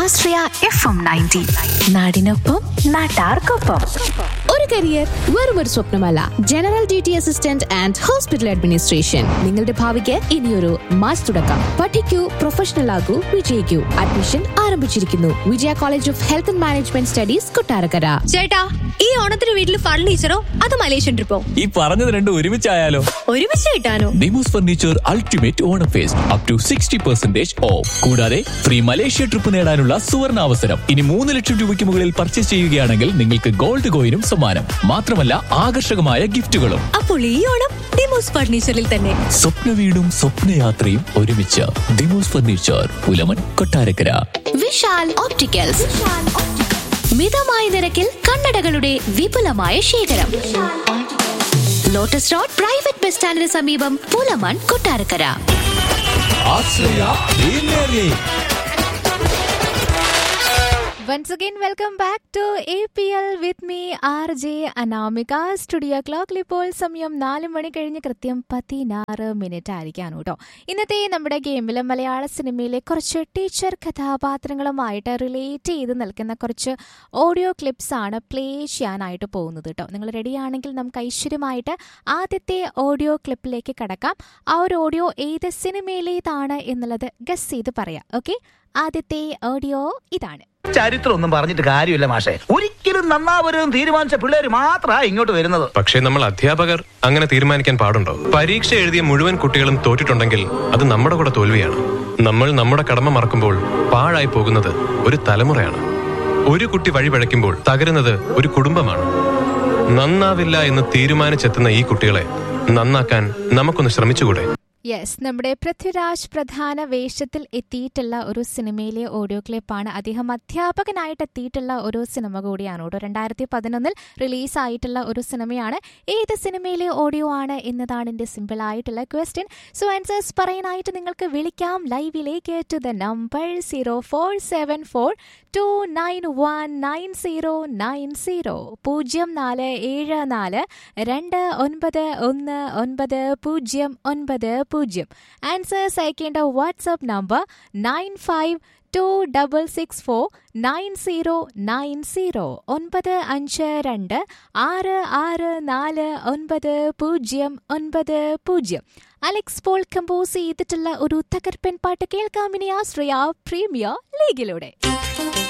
ആശ്രയ F M ninety നാടിനൊപ്പം നാട്ടാർക്കൊപ്പം ഒരു കരിയർ വെറും ഒരു സ്വപ്നമല്ല general duty assistant and hospital administration നിങ്ങളുടെ ഭാവിക്ക് ഇനിയൊരു മാസ് തുടക്കം പഠിക്കൂ പ്രൊഫഷണൽ ആകൂ വിജയിക്കൂ അഡ്മിഷൻ ആരംഭിച്ചിരിക്കുന്നു Vijaya college of health and management studies Kottarakkara ചേട്ടാ ഈ ഓണത്തിന് വീട്ടിൽ ഫർണിച്ചറോ അത് മലേഷ്യൻ ട്രിപ്പോ ഈ പറഞ്ഞത് രണ്ടും ഒരുമിച്ചായാലോ ഒരുമിച്ച് കിട്ടാനോ Demos furniture ultimate Onam fest up to sixty percentage off കൂടാതെ ഫ്രീ മലേഷ്യ ട്രിപ്പ് നേടാനുള്ള സുവർണ അവസരം ഇനി മൂന്ന് ലക്ഷം രൂപയ്ക്ക് മുകളിൽ പർച്ചേസ് ചെയ്യുകയാണെങ്കിൽ നിങ്ങൾക്ക് ഗോൾഡ് കോയിനും സമ്മാനം മാത്രമല്ല ആകർഷകമായ ഗിഫ്റ്റുകളും അപ്പോൾ ഈ ഓണം ഡിമോസ് ഫർണിച്ചറിൽ തന്നെ സ്വപ്ന വീടും സ്വപ്നയാത്രയും ഒരുമിച്ച് Demos furniture Pulamon Kottarakkara Vishal opticals മിതമായ നിരക്കിൽ കണ്ണടകളുടെ വിപുലമായ ശേഖരം ലോട്ടസ് റോഡ് പ്രൈവറ്റ് ബസ് സ്റ്റാൻഡിന് സമീപം Pulamon Kottarakkara Once again, welcome back to APL with me, RJ Anamika studio ക്ലോക്കിൽ ഇപ്പോൾ സമയം നാല് മണി കഴിഞ്ഞ് കൃത്യം പതിനാറ് മിനിറ്റ് ആയിരിക്കാണ് കേട്ടോ ഇന്നത്തെ നമ്മുടെ ഗെയിമിൽ മലയാള സിനിമയിലെ കുറച്ച് ടീച്ചർ കഥാപാത്രങ്ങളുമായിട്ട് റിലേറ്റ് ചെയ്ത് നിൽക്കുന്ന കുറച്ച് ഓഡിയോ ക്ലിപ്സ് ആണ് പ്ലേ ചെയ്യാനായിട്ട് പോകുന്നത് കേട്ടോ നിങ്ങൾ റെഡി ആണെങ്കിൽ നമുക്ക് ഐശ്വര്യമായിട്ട് ആദ്യത്തെ ഓഡിയോ ക്ലിപ്പിലേക്ക് കടക്കാം ആ ഒരു ഓഡിയോ ഏത് സിനിമയിലേതാണ് എന്നുള്ളത് ഗസ് ചെയ്ത് പറയാം ഓക്കെ ആദ്യത്തെ ഓഡിയോ ഇതാണ് ചരിത്രം ഒന്നും പറഞ്ഞിട്ട് കാര്യമില്ല മാഷെ ഒരിക്കലും നന്നാവരും തീരുമാനിച്ച പിള്ളേര് മാത്രമാ ഇങ്ങോട്ട് വരുന്നത് പക്ഷേ നമ്മൾ അധ്യാപകർ അങ്ങനെ തീരുമാനിക്കാൻ പാടുണ്ടോ പരീക്ഷ എഴുതിയ മുഴുവൻ കുട്ടികളും തോറ്റിട്ടുണ്ടെങ്കിൽ അത് നമ്മുടെ കൂടെ തോൽവിയാണ് നമ്മൾ നമ്മുടെ കടമ മറക്കുമ്പോൾ പാഴായി പോകുന്നത് ഒരു തലമുറയാണ് ഒരു കുട്ടി വഴിപഴയ്ക്കുമ്പോൾ തകരുന്നത് ഒരു കുടുംബമാണ് നന്നാവില്ല എന്ന് തീരുമാനിച്ചെത്തുന്ന ഈ കുട്ടികളെ നന്നാക്കാൻ നമുക്കൊന്ന് ശ്രമിച്ചുകൂടെ യെസ് നമ്മുടെ പൃഥ്വിരാജ് പ്രധാന വേഷത്തിൽ എത്തിയിട്ടുള്ള ഒരു സിനിമയിലെ ഓഡിയോ ക്ലിപ്പാണ് അദ്ദേഹം അധ്യാപകനായിട്ട് എത്തിയിട്ടുള്ള ഒരു സിനിമ കൂടിയാണ് കേട്ടോ രണ്ടായിരത്തി പതിനൊന്നിൽ റിലീസായിട്ടുള്ള ഒരു സിനിമയാണ് ഏത് സിനിമയിലെ ഓഡിയോ ആണ് എന്നതാണ് എൻ്റെ സിമ്പിൾ ആയിട്ടുള്ള ക്വസ്റ്റ്യൻ സോ ആൻസേഴ്സ് പറയാനായിട്ട് നിങ്ങൾക്ക് വിളിക്കാം ലൈവിലേക്ക് to the number zero four seven four two nine one nine zero nine zero പൂജ്യം നാല് ഏഴ് നാല് രണ്ട് ഒൻപത് ഒന്ന് ഒൻപത് പൂജ്യം ഒൻപത് പൂജ്യം ആൻസേഴ്സ് അയക്കേണ്ട WhatsApp number nine five two double six four nine zero nine zero ഒൻപത് അഞ്ച് രണ്ട് ആറ് ആറ് നാല് ഒൻപത് പൂജ്യം ഒൻപത് പൂജ്യം അലക്സ് പോൾ കമ്പോസ് ചെയ്തിട്ടുള്ള ഒരു തകർപ്പൻ പാട്ട് കേൾക്കാം ഇനി ആശ്രയ പ്രീമിയർ ലീഗിലൂടെ